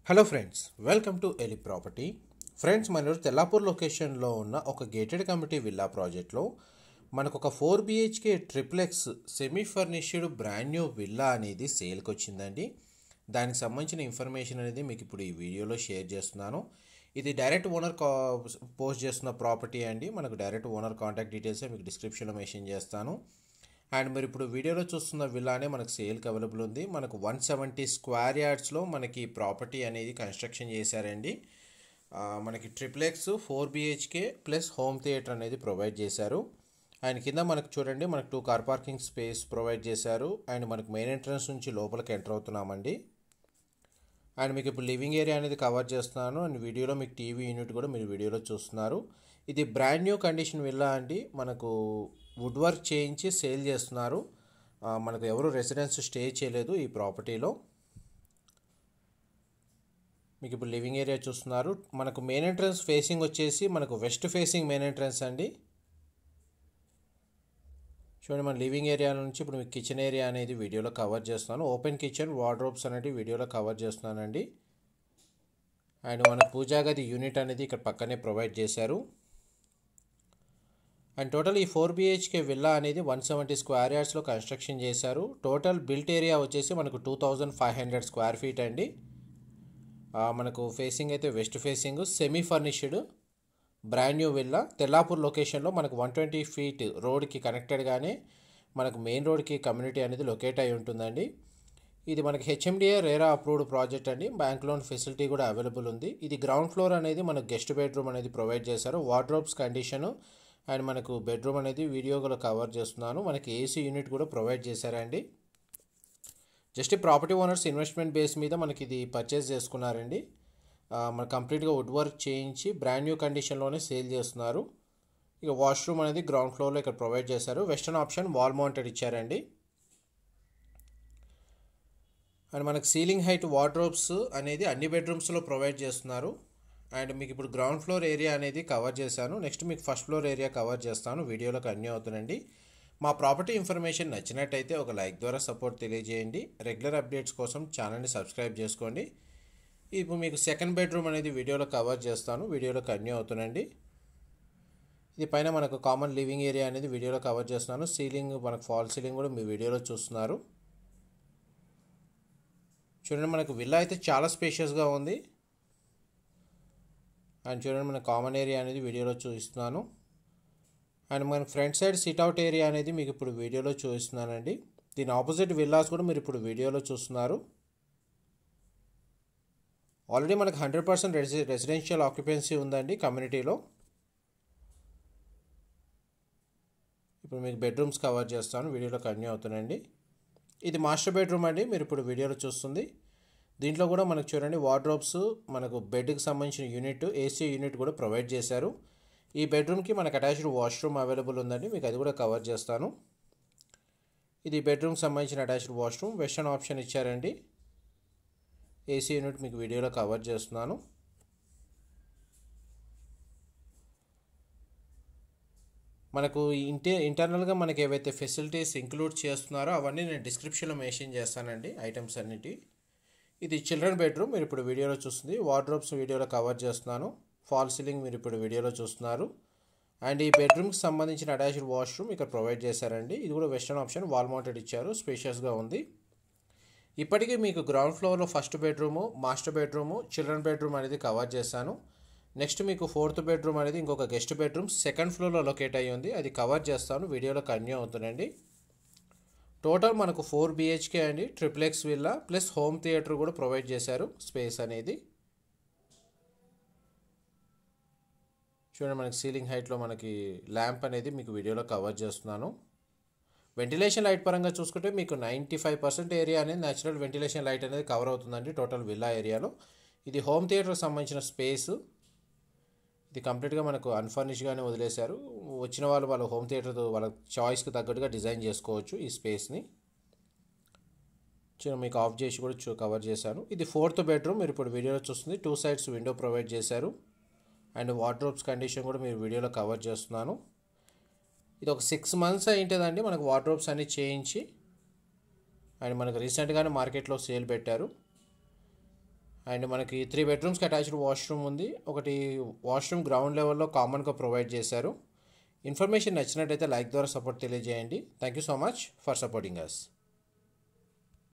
hello friends welcome to Eli property friends మన ఈరోజు తెల్లాపూర్ లొకేషన్లో ఉన్న ఒక గేటెడ్ కమిటీ విల్లా ప్రాజెక్ట్లో మనకు ఒక four BHK triplex semi furnished brand new villa అనేది సేల్కి వచ్చిందండి దానికి సంబంధించిన ఇన్ఫర్మేషన్ అనేది మీకు ఇప్పుడు ఈ వీడియోలో షేర్ చేస్తున్నాను ఇది డైరెక్ట్ ఓనర్ కా పోస్ట్ చేస్తున్న ప్రాపర్టీ అండి మనకు డైరెక్ట్ ఓనర్ కాంటాక్ట్ డీటెయిల్స్ మీకు డిస్క్రిప్షన్లో మెన్షన్ చేస్తాను అండ్ మీరు ఇప్పుడు వీడియోలో చూస్తున్న విల్లానే మనకు సేల్కి అవైలబుల్ ఉంది మనకు వన్ సెవెంటీ స్క్వేర్ యార్డ్స్లో మనకి ప్రాపర్టీ అనేది కన్స్ట్రక్షన్ చేశారండి ఆ, మనకి triplex four BHK plus home theatre అనేది ప్రొవైడ్ చేశారు అండ్ కింద మనకు చూడండి మనకు two car parking space provide చేశారు అండ్ మనకు మెయిన్ ఎంట్రన్స్ నుంచి లోపలికి ఎంటర్ అవుతున్నామండి అండ్ మీకు ఇప్పుడు లివింగ్ ఏరియా అనేది కవర్ చేస్తున్నాను అండ్ వీడియోలో మీకు టీవీ యూనిట్ కూడా మీరు వీడియోలో చూస్తున్నారు ఇది బ్రాండ్ న్యూ కండిషన్ విల్లా అండి మనకు వుడ్ వర్క్ చేయించి సేల్ చేస్తున్నారు ఆ, మనకు ఎవరు రెసిడెన్స్ స్టే చేయలేదు ఈ ప్రాపర్టీలో మీకు ఇప్పుడు లివింగ్ ఏరియా చూస్తున్నారు మనకు మెయిన్ ఎంట్రన్స్ ఫేసింగ్ వచ్చేసి మనకు వెస్ట్ ఫేసింగ్ మెయిన్ ఎంట్రన్స్ అండి చూడండి మన లివింగ్ ఏరియా నుంచి ఇప్పుడు మీకు కిచెన్ ఏరియా అనేది వీడియోలో కవర్ చేస్తున్నాను ఓపెన్ కిచెన్ వార్డ్రోబ్స్ అనేది వీడియోలో కవర్ చేస్తున్నానండి అండ్ మన పూజా గది యూనిట్ అనేది ఇక్కడ పక్కనే ప్రొవైడ్ చేశారు అండ్ టోటల్ ఈ ఫోర్ బిహెచ్కే విల్లా అనేది వన్ సెవెంటీ స్క్వేర్ యార్డ్స్లో కన్స్ట్రక్షన్ చేశారు టోటల్ బిల్ట్ ఏరియా వచ్చేసి మనకు two thousand five hundred square feet అండి ఆ, మనకు ఫేసింగ్ అయితే west facing semi furnished brand new villa Tellapur లొకేషన్లో మనకు వన్ ట్వంటీ ఫీట్ రోడ్కి కనెక్టెడ్గానే మనకు మెయిన్ రోడ్కి కమ్యూనిటీ అనేది లొకేట్ అయి ఉంటుందండి ఇది మనకి హెచ్ఎండిఏ రేరా అప్రూవ్డ్ ప్రాజెక్ట్ అండి బ్యాంక్ లోన్ ఫెసిలిటీ కూడా అవైలబుల్ ఉంది ఇది గ్రౌండ్ ఫ్లోర్ అనేది మనకు గెస్ట్ బెడ్రూమ్ అనేది ప్రొవైడ్ చేశారు వార్డ్రోబ్స్ కండిషను అండ్ మనకు బెడ్రూమ్ అనేది వీడియోలో కవర్ చేస్తున్నాను మనకి ఏసీ యూనిట్ కూడా ప్రొవైడ్ చేశారండి just property owners investment base మీద మనకి ఇది పర్చేస్ చేసుకున్నారండి ఆ, మన కంప్లీట్గా వుడ్ వర్క్ చేయించి బ్రాండ్ న్యూ కండిషన్లోనే సేల్ చేస్తున్నారు ఇక వాష్రూమ్ అనేది గ్రౌండ్ ఫ్లోర్లో ఇక్కడ ప్రొవైడ్ చేశారు వెస్టర్న్ ఆప్షన్ వాల్ మౌంటెడ్ ఇచ్చారండి అండ్ మనకు సీలింగ్ హైట్ వార్డ్రోబ్స్ అనేది అన్ని బెడ్రూమ్స్లో ప్రొవైడ్ చేస్తున్నారు అండ్ మీకు ఇప్పుడు గ్రౌండ్ ఫ్లోర్ ఏరియా అనేది కవర్ చేశాను నెక్స్ట్ మీకు ఫస్ట్ ఫ్లోర్ ఏరియా కవర్ చేస్తాను వీడియోలో కన్యూ అవుతుందండి మా ప్రాపర్టీ ఇన్ఫర్మేషన్ నచ్చినట్టయితే ఒక లైక్ ద్వారా సపోర్ట్ తెలియజేయండి రెగ్యులర్ అప్డేట్స్ కోసం ఛానల్ని సబ్స్క్రైబ్ చేసుకోండి ఇప్పుడు మీకు సెకండ్ బెడ్రూమ్ అనేది వీడియోలో కవర్ చేస్తాను వీడియోలో కన్యూ అవుతుందండి ఇది పైన మనకు కామన్ లివింగ్ ఏరియా అనేది వీడియోలో కవర్ చేస్తున్నాను సీలింగ్ మనకు ఫాల్ సీలింగ్ కూడా మీ వీడియోలో చూస్తున్నారు చూడండి మనకు విల్లా అయితే చాలా స్పేషియస్గా ఉంది అండ్ చూడండి మన కామన్ ఏరియా అనేది వీడియోలో చూపిస్తున్నాను అండ్ మన ఫ్రంట్ సైడ్ సిట్అవుట్ ఏరియా అనేది మీకు ఇప్పుడు వీడియోలో చూపిస్తున్నానండి దీని ఆపోజిట్ విల్లాస్ కూడా మీరు ఇప్పుడు వీడియోలో చూస్తున్నారు ఆల్రెడీ మనకు హండ్రెడ్ పర్సెంట్ రెసి రెసిడెన్షియల్ ఆక్యుపెన్సీ ఉందండి కమ్యూనిటీలో ఇప్పుడు మీకు బెడ్రూమ్స్ కవర్ చేస్తాను వీడియోలో కన్యూ అవుతున్నాయండి ఇది మాస్టర్ బెడ్రూమ్ అండి మీరు ఇప్పుడు వీడియోలో చూస్తుంది దీంట్లో కూడా మనకు చూడండి వార్డ్రోబ్స్ మనకు బెడ్కి సంబంధించిన యూనిట్ ఏసీ యూనిట్ కూడా ప్రొవైడ్ చేశారు ఈ బెడ్రూమ్కి మనకు అటాచ్డ్ వాష్రూమ్ అవైలబుల్ ఉందండి మీకు అది కూడా కవర్ చేస్తాను ఇది బెడ్రూమ్కి సంబంధించిన అటాచ్డ్ వాష్రూమ్ వెస్టర్న్ ఆప్షన్ ఇచ్చారండి ఏసీ యూనిట్ మీకు వీడియోలో కవర్ చేస్తున్నాను మనకు ఇంటే ఇంటర్నల్గా మనకి ఏవైతే ఫెసిలిటీస్ ఇంక్లూడ్ చేస్తున్నారో అవన్నీ నేను డిస్క్రిప్షన్లో మెన్షన్ చేస్తానండి ఐటమ్స్ అన్నిటి ఇది చిల్డ్రన్ బెడ్రూమ్ మీరు ఇప్పుడు వీడియోలో చూస్తుంది వార్డ్రోబ్స్ వీడియోలో కవర్ చేస్తున్నాను ఫాల్ సీలింగ్ మీరు ఇప్పుడు వీడియోలో చూస్తున్నారు అండ్ ఈ బెడ్రూమ్కి సంబంధించిన అటాచ్డ్ వాష్రూమ్ ఇక్కడ ప్రొవైడ్ చేశారండి ఇది కూడా వెస్టర్న్ ఆప్షన్ వాల్ మౌంటెడ్ ఇచ్చారు స్పేషియస్గా ఉంది ఇప్పటికీ మీకు గ్రౌండ్ ఫ్లోర్లో first bedroom master bedroom children bedroom అనేది కవర్ చేశాను నెక్స్ట్ మీకు ఫోర్త్ బెడ్రూమ్ అనేది ఇంకొక గెస్ట్ బెడ్రూమ్ సెకండ్ ఫ్లోర్లో లొకేట్ అయ్యి ఉంది అది కవర్ చేస్తాను వీడియోలో కన్యూ అవుతుందండి టోటల్ మనకు ఫోర్ బిహెచ్కే అండి triplex villa plus home theatre కూడా ప్రొవైడ్ చేశారు స్పేస్ అనేది చూడండి మనకి సీలింగ్ హైట్లో మనకి ల్యాంప్ అనేది మీకు వీడియోలో కవర్ చేస్తున్నాను వెంటిలేషన్ లైట్ పరంగా చూసుకుంటే మీకు నైంటీ ఫైవ్ పర్సెంట్ ఏరియా అనేది న్యాచురల్ వెంటిలేషన్ లైట్ అనేది కవర్ అవుతుందండి టోటల్ విల్లా ఏరియాలో ఇది హోమ్ థియేటర్కి సంబంధించిన స్పేస్ ఇది కంప్లీట్గా మనకు అన్ఫర్నిష్గానే వదిలేశారు వచ్చిన వాళ్ళు వాళ్ళ హోమ్ థియేటర్ వాళ్ళ చాయిస్కి తగ్గట్టుగా డిజైన్ చేసుకోవచ్చు ఈ స్పేస్ని చూడండి మీకు ఆఫ్ చేసి కూడా చూ కవర్ చేశాను ఇది ఫోర్త్ బెడ్రూమ్ మీరు ఇప్పుడు వీడియోలో చూస్తుంది టూ సైడ్స్ విండో ప్రొవైడ్ చేశారు అండ్ వార్డ్రోబ్స్ కండిషన్ కూడా మీరు వీడియోలో కవర్ చేస్తున్నాను ఇది ఒక సిక్స్ మంత్స్ అయింటుందండి మనకు వార్డ్రోబ్స్ అన్ని చేయించి అండ్ మనకు రీసెంట్గానే మార్కెట్లో సేల్ పెట్టారు అండ్ మనకి త్రీ బెడ్రూమ్స్కి అటాచ్డ్ వాష్రూమ్ ఉంది ఒకటి వాష్రూమ్ గ్రౌండ్ లెవెల్లో కామన్గా ప్రొవైడ్ చేశారు ఇన్ఫర్మేషన్ నచ్చినట్టయితే లైక్ ద్వారా సపోర్ట్ తెలియజేయండి thank you so much for supporting us